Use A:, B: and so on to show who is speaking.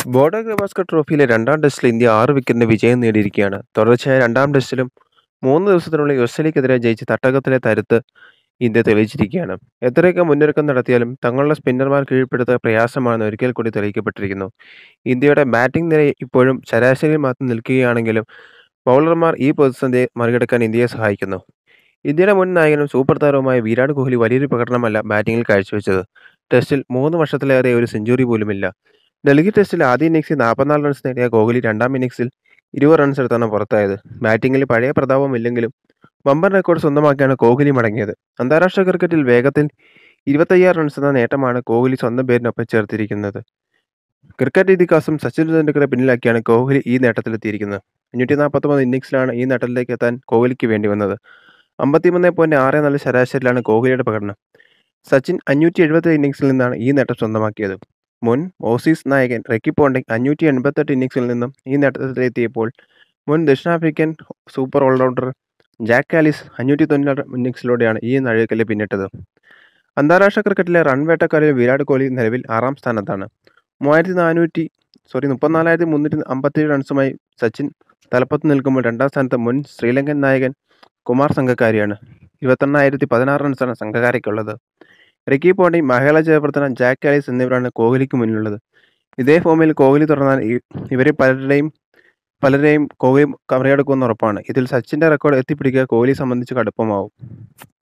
A: border Gavaskar ട്രോഫിയിലെ രണ്ടാം ടെസ്റ്റിൽ India ആറ് വിക്കറ്റിന് വിജയം നേടിയിരിക്കുകയാണ് തുടർച്ചയായ രണ്ടാം ടെസ്റ്റിലും മൂന്ന് ദിവസത്തിനുള്ളിൽ ഓസ്ട്രേലിയക്കെതിരെ ജയിച്ച് തട്ടകത്തിലെ കരുത്ത് ഇന്ത്യ തെളിയിച്ചിരിക്കുകയാണ് എത്രയൊക്കെ മുന്നൊരുക്കം നടത്തിയാലും തങ്ങളുടെ സ്പിന്നർമാർ കീഴ്പ്പെടുത്താൻ പ്രയാസമാണെന്ന് ഒരിക്കൽ കൂടി തെളിയിക്കപ്പെട്ടിരിക്കുന്നു ഇന്ത്യയുടെ ബാറ്റിംഗ് നിര ഇപ്പോഴും ശരാശരിയിൽ മാത്രം നിൽക്കുകയാണെങ്കിലും ബൗളർമാർ ഈ പ്രതിസന്ധിയെ മറികടക്കാൻ ഇന്ത്യയെ സഹായിക്കുന്നു ഇന്ത്യയുടെ മുൻ നായകനും സൂപ്പർ താരവുമായ വിരാട് കോഹ്ലി വലിയൊരു പ്രകടനമല്ല ബാറ്റിംഗിൽ കാഴ്ചവെച്ചത് ടെസ്റ്റിൽ മൂന്ന് വർഷത്തിലേറെ ഒരു സെഞ്ചുറി പോലുമില്ല ഡൽഹി ടെസ്റ്റിൽ ആദ്യ ഇന്നിംഗ്സിൽ നാൽപ്പത്തിനാല് റൺസ് നേടിയ കോഹ്ലി രണ്ടാം ഇന്നിംഗ്സിൽ ഇരുപത് റൺസ് എടുത്താണ് പുറത്തായത് ബാറ്റിംഗിൽ പഴയ പ്രതാപമില്ലെങ്കിലും വമ്പൻ റെക്കോർഡ് സ്വന്തമാക്കിയാണ് കോഹ്ലി മടങ്ങിയത് അന്താരാഷ്ട്ര ക്രിക്കറ്റിൽ വേഗത്തിൽ ഇരുപത്തയ്യായിരം റൺസ് എന്ന നേട്ടമാണ് കോഹ്ലി സ്വന്തം പേരിനൊപ്പം ചേർത്തിരിക്കുന്നത് ക്രിക്കറ്റ് ഇതിഹാസം സച്ചിൻ തെണ്ടുൽക്കറെ പിന്നിലാക്കിയാണ് കോഹ്ലി ഈ നേട്ടത്തിലെത്തിയിരിക്കുന്നത് അഞ്ഞൂറ്റി നാൽപ്പത്തൊമ്പത് ഇന്നിംഗ്സിലാണ് ഈ നേട്ടത്തിലേക്ക് എത്താൻ കോഹ്ലിക്ക് വേണ്ടി വന്നത് അമ്പത്തിമൂന്ന് പോയിന്റ് ആറ് നാല് ശരാശരിയിലാണ് കോഹ്ലിയുടെ പ്രകടനം സച്ചിൻ അഞ്ഞൂറ്റി എഴുപത്തി ഇന്നിംഗ്സിൽ നിന്നാണ് ഈ നേട്ടം സ്വന്തമാക്കിയത് മുൻ ഓസീസ് നായകൻ റെക്കി പോണ്ടിങ് അഞ്ഞൂറ്റി എൺപത്തെട്ട് ഇന്നിംഗ്സിൽ നിന്നും ഈ നേട്ടത്തിലെത്തിയപ്പോൾ മുൻ ദക്ഷിണാഫ്രിക്കൻ സൂപ്പർ ഓൾറൗണ്ടർ ജാക്ക് കാലിസ് അഞ്ഞൂറ്റി തൊണ്ണൂറ് ഇന്നിംഗ്സിലൂടെയാണ് ഈ നഴുകല് പിന്നിട്ടത് അന്താരാഷ്ട്ര ക്രിക്കറ്റിലെ റൺ വേട്ടക്കാരിൽ വിരാട് കോഹ്ലി നിലവിൽ ആറാം സ്ഥാനത്താണ് മൂവായിരത്തി നാനൂറ്റി സോറി മുപ്പത്തിനാലായിരത്തി മുന്നൂറ്റി അമ്പത്തേഴ് റൺസുമായി സച്ചിൻ തലപ്പത്ത് നിൽക്കുമ്പോൾ രണ്ടാം സ്ഥാനത്ത് മുൻ ശ്രീലങ്കൻ നായകൻ കുമാർ സംഘക്കാരിയാണ് ഇരുപത്തെണ്ണായിരത്തി പതിനാറ് റൺസാണ് സംഘകാരയ്ക്കുള്ളത് Ricky Ponting Mahela Jayawardene Jack Kallis എന്നിവരാണ് കോഹ്ലിക്ക് മുന്നിലുള്ളത് ഇതേ ഫോമിൽ കോഹ്ലി തുടർന്നാൽ ഇവരെ പലരുടെയും പലരെയും കോഹ്ലി മറികടക്കുമെന്ന് ഉറപ്പാണ് ഇതിൽ സച്ചിൻ്റെ റെക്കോർഡ് എത്തിപ്പിടിക്കുക കോഹ്ലി സംബന്ധിച്ച് കടുപ്പമാവും